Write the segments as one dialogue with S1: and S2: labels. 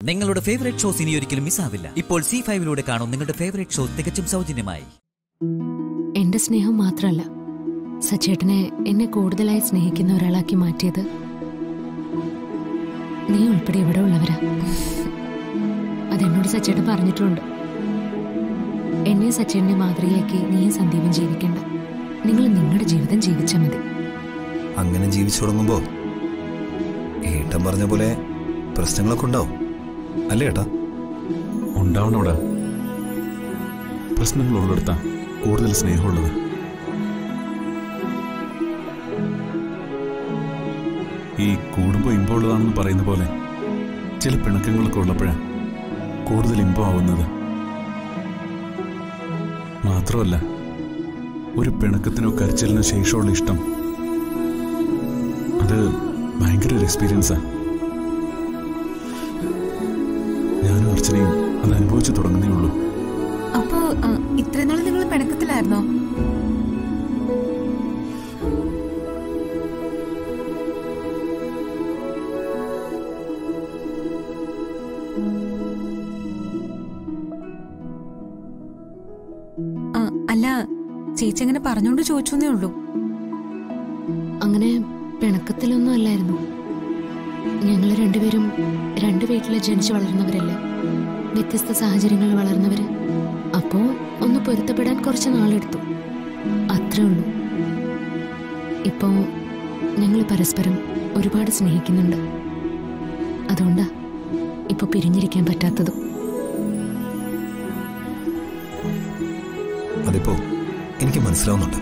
S1: നിങ്ങളുടെ favourite shows ഇനി ഒരിക്കലും മിസ്സാവില്ല ഇപ്പോൾ സി ഫൈവിലൂടെ കാണും നിങ്ങളുടെ ഫേവറേറ്റ് ഷോ തികച്ചും സൗജന്യമായി
S2: എന്റെ സ്നേഹം മാത്രമല്ല സച്ചേട്ടനെ എന്നെ കൂടുതലായി സ്നേഹിക്കുന്ന ഒരാളാക്കി മാറ്റിയത് നീ ഉൾപ്പെടെ ഇവിടെ ഉള്ളവരാ അതെന്നോട് സച്ചേട്ടൻ പറഞ്ഞിട്ടുണ്ട് എന്നെ സച്ചേട്ടനെ മാതൃകയാക്കി നീയും സന്ദീപും ജീവിക്കണ്ട നിങ്ങൾ നിങ്ങളുടെ ജീവിതം ജീവിച്ചാൽ മതി
S3: അങ്ങനെ ജീവിച്ചു തുടങ്ങുമ്പോ ഏട്ടൻ പറഞ്ഞ പോലെ പ്രശ്നങ്ങളൊക്കെ ഉണ്ടാവും അല്ലേ ഏട്ടാ
S4: ഉണ്ടാവണോടാ പ്രശ്നങ്ങൾ ഉള്ളിടത്താ കൂടുതൽ സ്നേഹമുള്ളത് ഈ കൂടുമ്പോൾ ഇമ്പമുള്ളതാണെന്ന് പറയുന്ന പോലെ ചില പിണക്കങ്ങളൊക്കെ ഉള്ളപ്പോഴാ കൂടുതൽ ഇമ്പമാവുന്നത് മാത്രമല്ല ഒരു പിണക്കത്തിനോ കരച്ചിലിനോ ശേഷമുള്ള ഇഷ്ടം അത് ഭയങ്കര ഒരു എക്സ്പീരിയൻസാ ഞാനും അർച്ചനയും അത് അനുഭവിച്ചു തുടങ്ങുന്നേ ഉള്ളൂ
S5: അപ്പോ ആ, ഇത്രയും നാൾ നിങ്ങൾ പിണക്കത്തിലായിരുന്നോ ആ, അല്ല ചേച്ചി അങ്ങനെ പറഞ്ഞോണ്ട് ചോദിച്ചേ ഉള്ളൂ
S2: അങ്ങനെ പിണക്കത്തിലൊന്നും അല്ലായിരുന്നു ഞങ്ങൾ രണ്ടുപേരും രണ്ടു വീട്ടിൽ ജനിച്ചു വളർന്നവരല്ലേ വ്യത്യസ്ത സാഹചര്യങ്ങളിൽ വളർന്നവര് അപ്പോ ഒന്ന് പൊരുത്തപ്പെടാൻ കുറച്ച് നാളെടുത്തു അത്രേ ഉള്ളൂ ഇപ്പോ ഞങ്ങൾ പരസ്പരം ഒരുപാട് സ്നേഹിക്കുന്നുണ്ട് അതുകൊണ്ടാ ഇപ്പൊ പിരിഞ്ഞിരിക്കാൻ പറ്റാത്തതും
S3: അതിപ്പോ എനിക്ക് മനസ്സിലാവുന്നുണ്ട്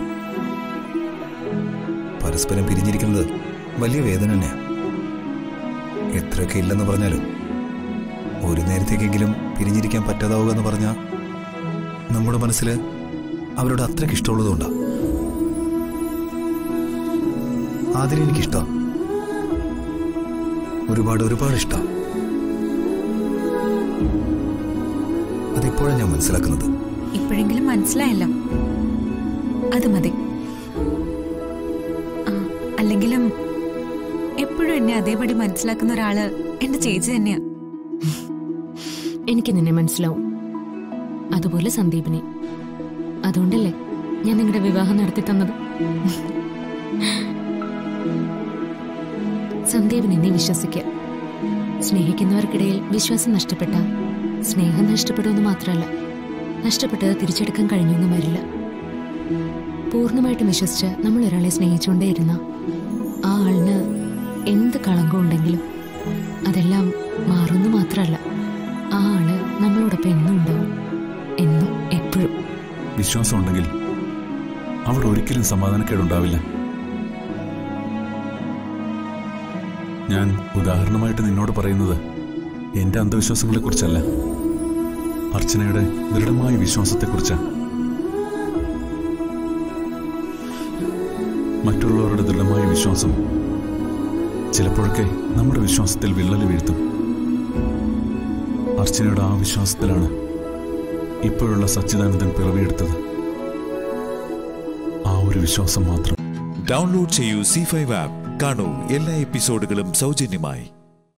S3: പരസ്പരം പിരിഞ്ഞിരിക്കുന്നത് വലിയ വേദന തന്നെയാ എത്രയൊക്കെ ഇല്ലെന്ന് പറഞ്ഞാലും ഒരു നേരത്തേക്കെങ്കിലും പിരിഞ്ഞിരിക്കാൻ പറ്റാതാവുക എന്ന് പറഞ്ഞാൽ നമ്മുടെ മനസ്സിൽ അവരോട് അത്രയ്ക്ക് ഇഷ്ടമുള്ളതുകൊണ്ടാ ആദ്യം എനിക്കിഷ്ടം ഒരുപാട് ഒരുപാട് ഇഷ്ടം അതിപ്പോഴാണ് ഞാൻ മനസ്സിലാക്കുന്നത്
S5: ഇപ്പോഴെങ്കിലും മനസ്സിലായല്ലോ അത് മതി ആ, അല്ലെങ്കിലും എപ്പോഴും എന്നെ അതേപടി മനസ്സിലാക്കുന്ന ഒരാള് എന്റെ ചേച്ചി തന്നെയാ
S2: എനിക്ക് നിന്നെ മനസ്സിലാവും അതുപോലെ സന്ദീപിനെ അതുകൊണ്ടല്ലേ ഞാൻ നിങ്ങളുടെ വിവാഹം നടത്തി തന്നത് സന്ദീപിനെ നീ വിശ്വസിക്കുക സ്നേഹിക്കുന്നവർക്കിടയിൽ വിശ്വാസം നഷ്ടപ്പെട്ട സ്നേഹം നഷ്ടപ്പെടുമെന്ന് മാത്രമല്ല നഷ്ടപ്പെട്ടത് തിരിച്ചെടുക്കാൻ കഴിഞ്ഞൊന്നും വരില്ല പൂർണ്ണമായിട്ടും വിശ്വസിച്ച് നമ്മൾ ഒരാളെ സ്നേഹിച്ചുകൊണ്ടേയിരുന്ന ആ ആളിന് എന്ത് കളങ്കം ഉണ്ടെങ്കിലും അതെല്ലാം മാറുമെന്ന് മാത്രമല്ല ആ ആള് നമ്മളോടൊപ്പം എന്നും ഉണ്ടാവും എന്നും എപ്പോഴും
S4: വിശ്വാസം ഉണ്ടെങ്കിൽ അവിടെ ഒരിക്കലും സമാധാനക്കേടുണ്ടാവില്ല ഞാൻ ഉദാഹരണമായിട്ട് നിന്നോട് പറയുന്നത് എന്റെ അന്ധവിശ്വാസങ്ങളെക്കുറിച്ചല്ല അർച്ചനയുടെ ദൃഢമായ വിശ്വാസത്തെക്കുറിച്ചാണ് മറ്റുള്ളവരുടെ ദൃഢമായ വിശ്വാസം ചിലപ്പോഴൊക്കെ നമ്മുടെ വിശ്വാസത്തിൽ വിള്ളൽ വീഴ്ത്തും അർച്ചനയുടെ ആ വിശ്വാസത്തിലാണ് ഇപ്പോഴുള്ള സച്ചിദാനന്ദൻ പിറവിയെടുത്തത് ആ ഒരു വിശ്വാസം മാത്രം
S6: ഡൗൺലോഡ് ചെയ്യൂ സി ഫൈവ് ആപ്പ് കാണൂ എല്ലാ എപ്പിസോഡുകളും സൗജന്യമായി